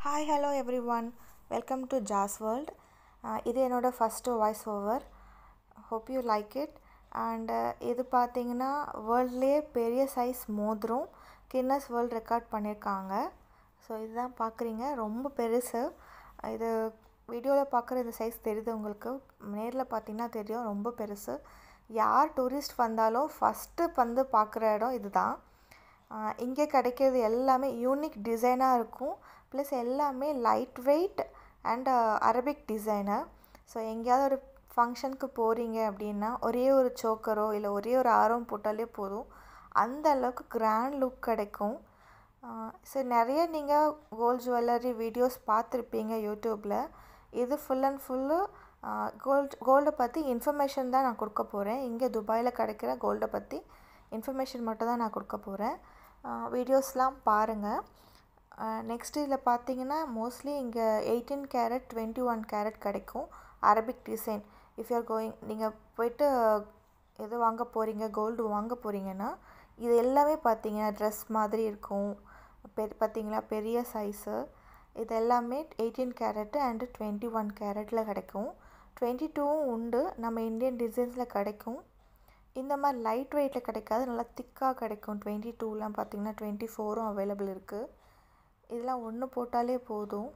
hi hello everyone welcome to Jas world இது என்னோடய first voice over hope you like it and இது பார்த்தீங்கன்னா வேர்ல்ட்லேயே பெரிய சைஸ் மோதிரம் கின்னஸ் வேர்ல்ட் ரெக்கார்ட் பண்ணியிருக்காங்க ஸோ இதுதான் பார்க்குறீங்க ரொம்ப பெருசு இது வீடியோவில் பார்க்குற இந்த சைஸ் தெரியுது உங்களுக்கு நேரில் பார்த்தீங்கன்னா தெரியும் ரொம்ப பெருசு யார் டூரிஸ்ட் வந்தாலும் ஃபஸ்ட்டு வந்து பார்க்குற இடம் இதுதான் இங்கே கிடைக்கிறது எல்லாமே யூனிக் டிசைனாக இருக்கும் ப்ளஸ் எல்லாமே light weight and Arabic designer so எங்கேயாவது ஒரு ஃபங்க்ஷனுக்கு போகிறீங்க அப்படின்னா ஒரே ஒரு சோக்கரோ இல்லை ஒரே ஒரு ஆரம் போட்டாலே போதும் அந்த அளவுக்கு கிராண்ட் லுக் கிடைக்கும் ஸோ நிறைய நீங்கள் கோல்ட் ஜுவல்லரி வீடியோஸ் பார்த்துருப்பீங்க யூடியூப்பில் இது ஃபுல் அண்ட் ஃபுல்லு கோல்ட் கோல்டை பற்றி இன்ஃபர்மேஷன் தான் நான் கொடுக்க போகிறேன் இங்கே துபாயில் கிடைக்கிற கோல்டை பற்றி இன்ஃபர்மேஷன் மட்டும் தான் நான் கொடுக்க போகிறேன் வீடியோஸ்லாம் பாருங்கள் நெக்ஸ்ட் இதில் பார்த்தீங்கன்னா மோஸ்ட்லி இங்கே eighteen carat twenty one carat கிடைக்கும் Arabic design if you're going நீங்கள் போயிட்டு எது வாங்க போகிறீங்க கோல்டு வாங்க போகிறீங்கன்னா இது எல்லாமே பார்த்தீங்கன்னா ட்ரெஸ் மாதிரி இருக்கும் பெ பார்த்தீங்களா பெரிய சைஸு இது எல்லாமே eighteen carat and twenty one கேரட்டில் கிடைக்கும் டுவெண்ட்டி டூவும் உண்டு நம்ம இந்தியன் டிசைன்ஸில் கிடைக்கும் இந்த மாதிரி லைட் வெயிட்டில் கிடைக்காது நல்லா திக்காக கிடைக்கும் டுவெண்ட்டி டூலாம் பார்த்தீங்கன்னா டுவெண்ட்டி ஃபோரும் அவைலபிள் இருக்குது இதெல்லாம் ஒன்று போட்டாலே போதும்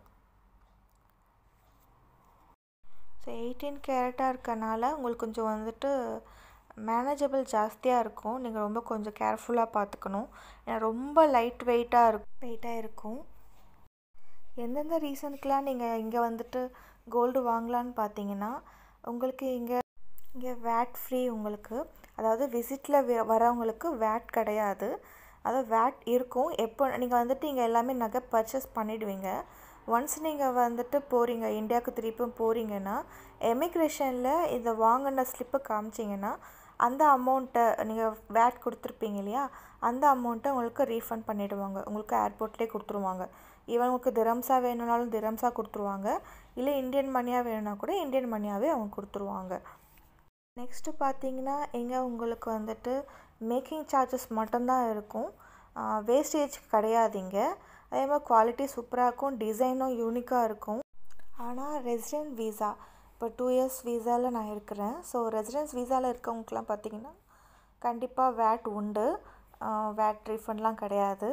ஸோ எயிட்டீன் கேரட்டாக இருக்கனால உங்களுக்கு கொஞ்சம் வந்துட்டு மேனேஜபிள் ஜாஸ்தியாக இருக்கும் நீங்கள் ரொம்ப கொஞ்சம் கேர்ஃபுல்லாக பார்த்துக்கணும் ஏன்னா ரொம்ப லைட் வெயிட்டாக இருக்கும் வெயிட்டாக இருக்கும் எந்தெந்த ரீசனுக்கெலாம் நீங்கள் இங்கே வந்துட்டு கோல்டு வாங்கலான்னு பார்த்தீங்கன்னா உங்களுக்கு இங்கே இங்கே வேட் ஃப்ரீ உங்களுக்கு அதாவது விசிட்டில் வரவங்களுக்கு வேட் கிடையாது அதாவது வேட் இருக்கும் எப்போ நீங்கள் வந்துட்டு இங்கே எல்லாமே நகை பர்ச்சேஸ் பண்ணிவிடுவீங்க ஒன்ஸ் நீங்கள் வந்துட்டு போகிறீங்க இந்தியாவுக்கு திருப்பியும் போகிறீங்கன்னா எமிக்ரேஷனில் இதை வாங்கின ஸ்லிப்பை காமிச்சிங்கன்னா அந்த அமௌண்ட்டை நீங்கள் வேட் கொடுத்துருப்பீங்க இல்லையா அந்த அமௌண்ட்டை உங்களுக்கு ரீஃபண்ட் பண்ணிவிடுவாங்க உங்களுக்கு ஏர்போர்ட்லேயே கொடுத்துருவாங்க ஈவன் உங்களுக்கு திரம்ஸாக வேணும்னாலும் திரம்ஸாக கொடுத்துருவாங்க இல்லை இந்தியன் மணியாக வேணும்னா கூட இந்தியன் மணியாகவே அவங்க கொடுத்துருவாங்க நெக்ஸ்ட்டு பார்த்தீங்கன்னா இங்கே உங்களுக்கு வந்துட்டு மேக்கிங் சார்ஜஸ் மட்டும்தான் இருக்கும் வேஸ்டேஜ் கிடையாதுங்க அதே மாதிரி குவாலிட்டி சூப்பராக இருக்கும் டிசைனும் யூனிக்காக இருக்கும் ஆனால் ரெசிடென்ட் வீசா இப்போ டூ இயர்ஸ் வீசாவில் நான் இருக்கிறேன் ஸோ ரெசிடென்ஸ் வீசாவில் இருக்கவங்களுக்குலாம் பார்த்தீங்கன்னா கண்டிப்பாக வேட் உண்டு வேட் ரீஃபண்ட்லாம் கிடையாது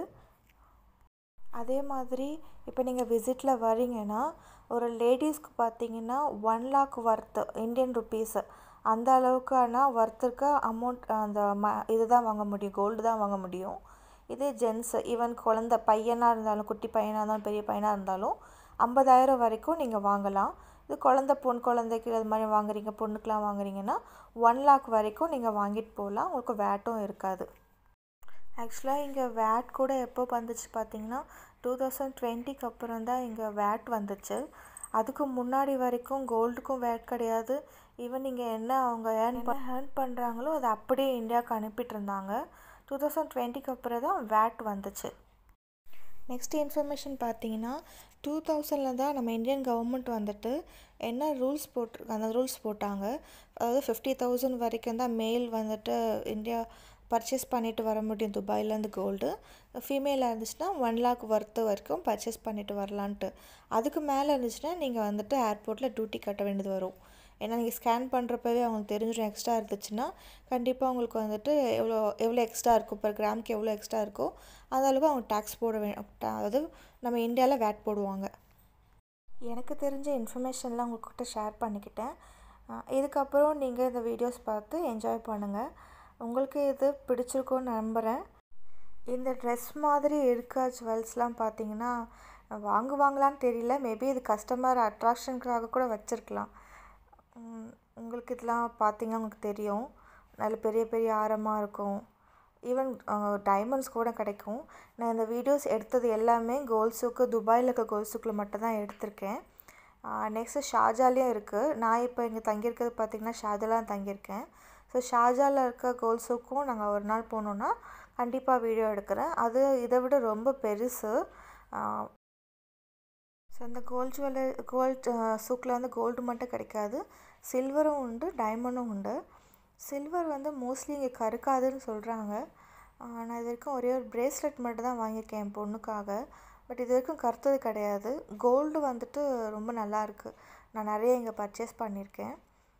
அதே மாதிரி இப்போ நீங்கள் விசிட்டில் வரீங்கன்னா ஒரு லேடிஸ்க்கு பார்த்தீங்கன்னா one lakh worth Indian rupees அந்த அளவுக்கான ஒர்த் இருக்க அமௌண்ட் அந்த ம இது தான் வாங்க முடியும் கோல்டு தான் வாங்க முடியும் இதே ஜென்ஸு ஈவன் குழந்த பையனாக இருந்தாலும் குட்டி பையனாக இருந்தாலும் பெரிய பையனாக இருந்தாலும் ஐம்பதாயிரம் வரைக்கும் நீங்கள் வாங்கலாம் இது குழந்த பொன் குழந்தைக்கு அது மாதிரி வாங்குறீங்க பொண்ணுக்கெலாம் வாங்குறீங்கன்னா ஒன் லேக் வரைக்கும் நீங்கள் வாங்கிட்டு போகலாம் உங்களுக்கு வேட்டும் இருக்காது ஆக்சுவலாக இங்கே வேட் கூட எப்போ வந்துச்சு பார்த்தீங்கன்னா டூ தௌசண்ட் டுவெண்ட்டிக்கு அப்புறம் தான் இங்கே வேட் வந்துச்சு அதுக்கு முன்னாடி வரைக்கும் கோல்டுக்கும் வேட் கிடையாது ஈவன் நீங்கள் என்ன அவங்க ஏர்ன் ப ஏர்ன் பண்ணுறாங்களோ அதை அப்படியே இந்தியாவுக்கு அனுப்பிட்டு இருந்தாங்க டூ தௌசண்ட் டுவெண்ட்டிக்கு அப்புறம் தான் வேட் வந்துச்சு நெக்ஸ்ட் இன்ஃபர்மேஷன் பார்த்தீங்கன்னா டூ தௌசண்டில் தான் நம்ம இந்தியன் கவர்மெண்ட் வந்துட்டு என்ன ரூல்ஸ் போட்டு அந்த ரூல்ஸ் போட்டாங்க அதாவது ஃபிஃப்டி தௌசண்ட் வரைக்கும் தான் மேல் வந்துட்டு இந்தியா பர்ச்சேஸ் பண்ணிட்டு வர முடியும் துபாயிலேருந்து கோல்டு ஃபீமேலாக இருந்துச்சுன்னா ஒன் லேக் ஒர்த்து வரைக்கும் பர்ச்சேஸ் பண்ணிட்டு வரலான்ட்டு அதுக்கு மேலே இருந்துச்சுன்னா நீங்கள் வந்துட்டு ஏர்போர்ட்டில் டியூட்டி கட்ட வேண்டியது வரும் ஏன்னா நீங்கள் ஸ்கேன் பண்ணுறப்பவே அவங்களுக்கு தெரிஞ்சிடும் எக்ஸ்ட்ரா இருந்துச்சுன்னா கண்டிப்பாக அவங்களுக்கு வந்துட்டு எவ்வளோ எவ்வளோ எக்ஸ்ட்ரா இருக்கும் பர் கிராமுக்கு எவ்வளோ எக்ஸ்ட்ரா இருக்கோ அந்த அளவுக்கு அவங்க டேக்ஸ் போட வே அதாவது நம்ம இந்தியாவில் வேட் போடுவாங்க எனக்கு தெரிஞ்ச இன்ஃபர்மேஷன்லாம் உங்கள்கிட்ட ஷேர் பண்ணிக்கிட்டேன் இதுக்கப்புறம் நீங்கள் இந்த வீடியோஸ் பார்த்து என்ஜாய் பண்ணுங்கள் உங்களுக்கு இது பிடிச்சிருக்கும்னு நம்புகிறேன் இந்த ட்ரெஸ் மாதிரி இருக்க ஜுவல்ஸ்லாம் பார்த்தீங்கன்னா வாங்குவாங்களான்னு தெரியல மேபி இது கஸ்டமர் அட்ராக்ஷனுக்காக கூட வச்சுருக்கலாம் உங்களுக்கு இதெல்லாம் பார்த்தீங்கன்னா உங்களுக்கு தெரியும் நல்ல பெரிய பெரிய ஆரமாக இருக்கும் ஈவன் டைமண்ட்ஸ் கூட கிடைக்கும் நான் இந்த வீடியோஸ் எடுத்தது எல்லாமே கோல்ஸுக்கு துபாயில் இருக்க கோல்ஸுக்குள்ள மட்டும் தான் எடுத்திருக்கேன் நெக்ஸ்ட்டு ஷாஜாலேயும் இருக்குது நான் இப்போ இங்கே தங்கியிருக்கிறது பார்த்திங்கன்னா ஷாஜாலாம் தங்கியிருக்கேன் ஸோ ஷாஜாவில் இருக்க கோல்ஸுக்கும் நாங்கள் ஒரு நாள் போனோன்னா கண்டிப்பாக வீடியோ எடுக்கிறேன் அது இதை விட ரொம்ப பெருசு ஸோ இந்த கோல்ட் ஜுவல்லரி கோல்ட் சூக்கில் வந்து கோல்டு மட்டும் கிடைக்காது சில்வரும் உண்டு டைமண்டும் உண்டு சில்வர் வந்து மோஸ்ட்லி இங்கே கருக்காதுன்னு சொல்கிறாங்க நான் இது வரைக்கும் ஒரே ஒரு ப்ரேஸ்லெட் மட்டும் தான் வாங்கியிருக்கேன் என் பொண்ணுக்காக பட் இது வரைக்கும் கருத்தது கிடையாது கோல்டு வந்துட்டு ரொம்ப நல்லா இருக்குது நான் நிறைய இங்கே பர்ச்சேஸ் பண்ணியிருக்கேன்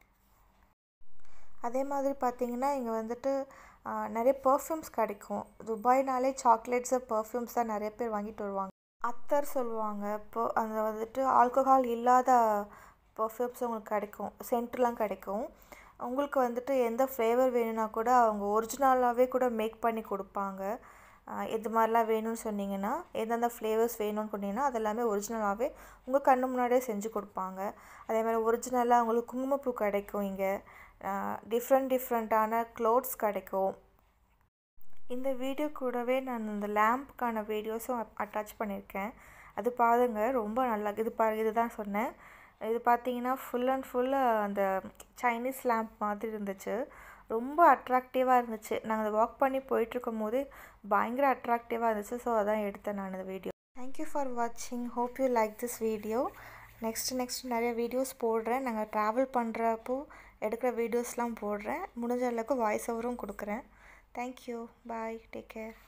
அதே மாதிரி பார்த்தீங்கன்னா இங்கே வந்துட்டு ஆ, நிறைய பர்ஃப்யூம்ஸ் கிடைக்கும் துபாய்னாலே சாக்லேட்ஸு பர்ஃப்யூம்ஸ் தான் நிறைய பேர் வாங்கிட்டு வருவாங்க அத்தர் சொல்லுவாங்க இப்போ அந்த வந்துட்டு ஆல்கஹால் இல்லாத பர்ஃப்யூம்ஸ் உங்களுக்கு கிடைக்கும் சென்ட்லாம் கிடைக்கும் உங்களுக்கு வந்துட்டு எந்த ஃப்ளேவர் வேணும்னா கூட அவங்க ஒரிஜினலாகவே கூட மேக் பண்ணி கொடுப்பாங்க ஆஹ் எது மாதிரிலாம் வேணும்னு சொன்னீங்கன்னா எந்தெந்த ஃப்ளேவர்ஸ் வேணும்னு சொன்னீங்கன்னா அதெல்லாமே ஒரிஜினலாகவே உங்கள் கண்ணு முன்னாடியே செஞ்சு கொடுப்பாங்க அதே மாதிரி ஒரிஜினலாக உங்களுக்கு குங்குமப்பூ கிடைக்கும் இங்கே டிஃப்ரெண்ட் டிஃப்ரெண்ட்டான க்ளோத்ஸ் கிடைக்கும் இந்த வீடியோ கூடவே நான் இந்த லேம்ப்க்கான வீடியோஸும் அட்டாச் பண்ணியிருக்கேன் அது பாருங்க ரொம்ப நல்லா இது பாருங்க இதுதான் சொன்னேன் இது பார்த்தீங்கன்னா ஃபுல் அண்ட் ஃபுல் அந்த சைனீஸ் லேம்ப் மாதிரி இருந்துச்சு ரொம்ப அட்ராக்டிவாக இருந்துச்சு நாங்கள் அதை வாக் பண்ணி போயிட்டுருக்கும் போது பயங்கர அட்ராக்டிவாக இருந்துச்சு ஸோ அதான் எடுத்தேன் நான் இந்த வீடியோ தேங்க்யூ ஃபார் வாட்சிங் hope you like this video next next நிறைய வீடியோஸ் போடுறேன் நாங்கள் ட்ராவல் பண்ணுறப்போ எடுக்கிற வீடியோஸ்லாம் போடுறேன் முடிஞ்ச அளவுக்கு வாய்ஸ் ஓவரும் கொடுக்குறேன் தேங்க்யூ பாய் டேக் கேர்